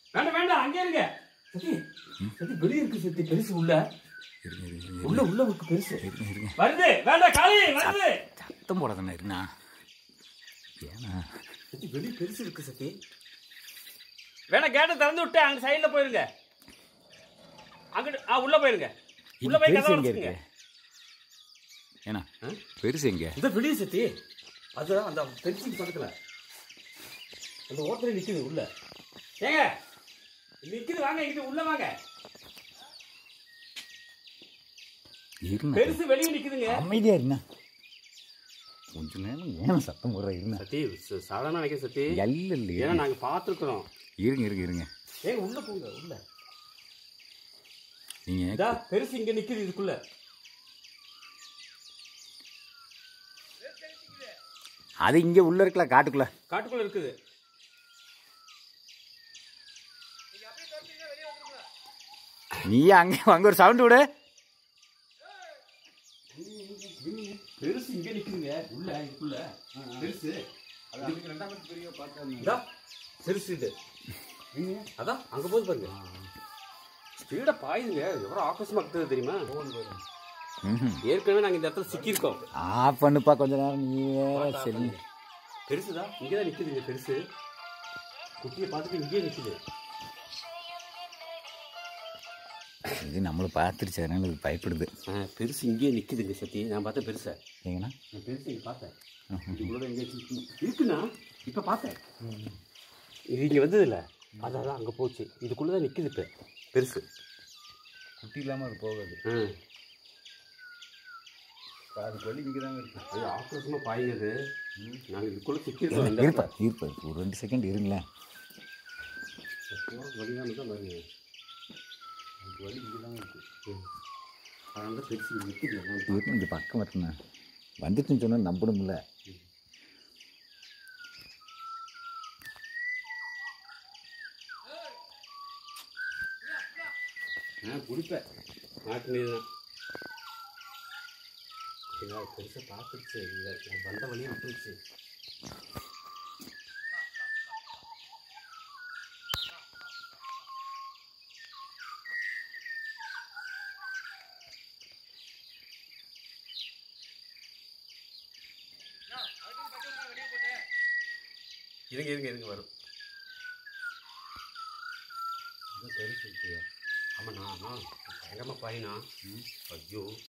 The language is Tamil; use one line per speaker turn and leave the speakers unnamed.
வேண்டாம் வேண்டாம் அங்கே இருங்க சத்தி சத்தி வெளியே இருக்கு சத்தி பெருசு உள்ள
இருங்க இருங்க இருங்க
உள்ள உள்ள இருக்கு பெருசு
இருங்க இருங்க
வருது வேண்டாம் காளி வருது
சத்தம் போடாதானே இருண்ணா ஏன்னா
சத்தி வெளியே பெருசு இருக்கு சத்தி வேணா கேட்டை திறந்து விட்டு அங்க சைடுல போயிருங்க அங்கிட்டு ஆ உள்ள போயிருங்க உள்ள
இது
போய்
பெருசு
கதவை
எங்க
அடைச்சுங்க.
இருக்கு ஏன்னா
ஆ?
பெருசு எங்க
இந்த வெளியே சத்தி அதுதான் அந்த பெருசுக்கு பக்கத்துல அந்த ஓட்டல நிக்குது உள்ள ஏங்க நிக்குது வாங்க இங்க உள்ள வாங்க
இருண்ணா
பெருசு வெளியே நிக்குதுங்க
அமைதியா இருண்ணா கொஞ்ச நேரம் ஏன் சத்தம் போடுற இருண்ணா
சத்தி ச- சாதாரண நினைக்க சத்தி
இல்ல இல்ல
ஏன்னா நாங்க பாத்துருக்குறோம்
இருங்க இருங்க இருங்க
ஏங்க உள்ள போங்க உள்ள
நீங்க
இதா பெருசு இங்க நிக்குது இதுக்குள்ள
அது இங்க உள்ள இருக்கலாம் காட்டுக்குள்ள
காட்டுக்குள்ள இருக்குது
நீ அங்க அங்க ஒரு சவுண்ட் விடு
பெருசு இங்க நிக்குதுங்க உள்ள இதுக்குள்ள பெருசு இதா பெருசு இது அதான் அங்க போது பாருங்க ஸ்பீடா பாயுதுங்க எவ்வளவு ஆக்ரோஷமா இருக்குது தெரியுமா
ம்ஹும்.
ஏற்கனவே நாங்க இந்த இடத்துல சிக்கியிருக்கோம்
ஆஃப் பண்ணுப்பா கொஞ்ச நேரம் நீ வேற சரி
பெருசுதா இங்கதான் நிக்குதுங்க பெருசு குட்டியை பார்த்துட்டு இங்கேயே நிக்குது
இது நம்மளை பார்த்துருச்சு அதனால இது பயப்படுது
ஆ, பெருசு இங்கேயே நிக்குதுங்க சத்தி நான் பார்த்தேன் பெருசை
ஏங்கண்ணா
நான் பெருசு இங்க பார்த்தேன் இதுக்குள்ள எங்கேயாச்சும் இருக்கு. இருக்குண்ணா இப்ப பார்த்தேன் இது இங்க வந்தது இல்ல அதான் அங்க போச்சு இதுக்குள்ளதான் நிக்குது இப்ப பெருசு
குட்டி இல்லாமல் அது போகாது
ஆ.
அதுக்கு வழி இங்கே தாங்க இருக்கு
அது ஆக்ரோஷமா பாயுது நாங்க இதுக்குள்ள சிக்கிருக்கோம் இந்த
இருப்பா இருப்பா ஒரு ரெண்டு செகண்ட் இருங்களேன்
இடத்துல. வழிதான் தான் பாருங்க அதுக்கு வழி இங்கே தான் இருக்கு அதனால தான் பெருசு இங்க நிக்குது எல்லாம்.
இருக்கு இந்த பக்கம் வரணும் வந்துட்டுன்னு சொன்னால் நம்பணும்ல
நான் குடிப்பேன் நாட்டு நீர் தான் இல்லை பெருசாக பார்த்துருச்சு இல்லை நான் வந்த வழியும் விட்டுருச்சு இருங்க இருங்க இருங்க வரும் பெருசு இருக்குயா ஆமாண்ணா அண்ணா பயங்கரமாக பாயினா ஐயோ